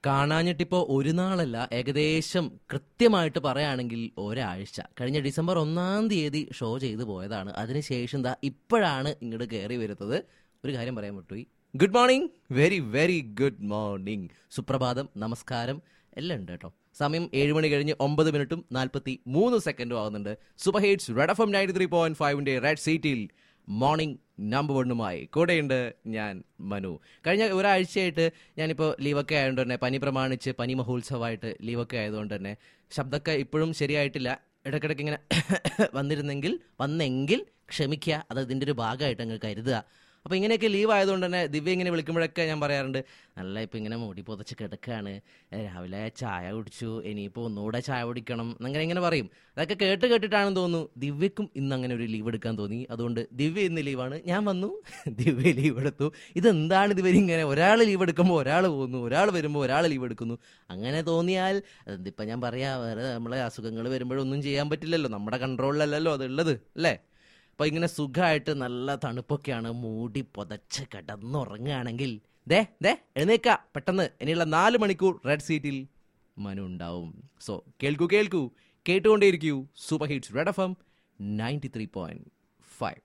കാണാഞ്ഞിട്ടിപ്പോ ഒരു നാളല്ല ഏകദേശം കൃത്യമായിട്ട് പറയുകയാണെങ്കിൽ ഒരാഴ്ച കഴിഞ്ഞ ഡിസംബർ ഒന്നാം തീയതി ഷോ ചെയ്തു പോയതാണ് അതിനുശേഷം ദാ ഇപ്പോഴാണ് ഇങ്ങോട്ട് കയറി വരുന്നത് ഒരു കാര്യം പറയാൻ പറ്റുപോയി good morning very very good morning സുപ്രഭാതം നമസ്കാരം എല്ലാം ഉണ്ട് കേട്ടോ സമയം ഏഴ് മണി കഴിഞ്ഞ് ഒമ്പത് മിനിറ്റും നാൽപ്പത്തി മൂന്ന് സെക്കൻഡും ആവുന്നുണ്ട് super hits Red F M ninety three point ഫൈവിന്റെ റെഡ് സീറ്റിൽ മോർണിംഗ് നമ്പർ വണ്ണുമായി കൂടെയുണ്ട് ഞാൻ മനു കഴിഞ്ഞ ഒരാഴ്ചയായിട്ട് ഞാനിപ്പോൾ ലീവൊക്കെ ആയതുകൊണ്ട് തന്നെ പനി പ്രമാണിച്ച് പനി മഹോത്സവമായിട്ട് ലീവൊക്കെ ആയതുകൊണ്ട് തന്നെ ശബ്ദമൊക്കെ ഇപ്പോഴും ശരിയായിട്ടില്ല ഇടയ്ക്കിടയ്ക്ക് ഇങ്ങനെ വന്നിരുന്നെങ്കിൽ വന്നെങ്കിൽ ക്ഷമിക്കുക അത് ഇതിൻ്റെ ഒരു ഭാഗമായിട്ട് അങ്ങ് കരുതുക അപ്പോൾ ഇങ്ങനെയൊക്കെ ലീവ് ആയതുകൊണ്ട് തന്നെ ദിവ്യ ഇങ്ങനെ വിളിക്കുമ്പോഴൊക്കെ ഞാൻ പറയാറുണ്ട് നല്ല ഇപ്പം ഇങ്ങനെ മൂടി പുതച്ച് കിടക്കുകയാണ് ഏ, രാവിലെ ചായ കുടിച്ചു ഇനിയിപ്പോൾ ഒന്നുകൂടെ ചായ കുടിക്കണം അങ്ങനെ ഇങ്ങനെ പറയും അതൊക്കെ കേട്ട് കേട്ടിട്ടാണെന്ന് തോന്നുന്നു ദിവ്യക്കും ഇന്ന് അങ്ങനെ ഒരു ലീവ് എടുക്കാൻ തോന്നി അതുകൊണ്ട് ദിവ്യ ഇന്ന് ലീവാണ് ഞാൻ വന്നു ദിവ്യ ലീവ് എടുത്തു ഇതെന്താണ് ഇതുവരെ ഇങ്ങനെ ഒരാൾ ലീവ് എടുക്കുമ്പോൾ ഒരാൾ പോകുന്നു ഒരാൾ വരുമ്പോൾ ഒരാൾ ലീവ് എടുക്കുന്നു അങ്ങനെ തോന്നിയാൽ അതിപ്പോൾ ഞാൻ പറയാ വേറെ നമ്മളെ അസുഖങ്ങൾ വരുമ്പോഴൊന്നും ചെയ്യാൻ പറ്റില്ലല്ലോ നമ്മുടെ കൺട്രോളിലല്ലല്ലോ അതുള്ളത് അല്ലേ അപ്പൊ ഇങ്ങനെ സുഖമായിട്ട് നല്ല തണുപ്പൊക്കെയാണ് മൂടി പുതച്ച് കിടന്നുറങ്ങുകയാണെങ്കിൽ ദേ ദേ എഴുന്നേക്ക പെട്ടെന്ന് ഇനിയുള്ള നാല് മണിക്കൂർ റെഡ് സീറ്റിൽ മനു ഉണ്ടാവും സോ കേൾക്കൂ കേൾക്കൂ കേട്ടുകൊണ്ടേയിരിക്കൂ super hits Red F M ninety three point five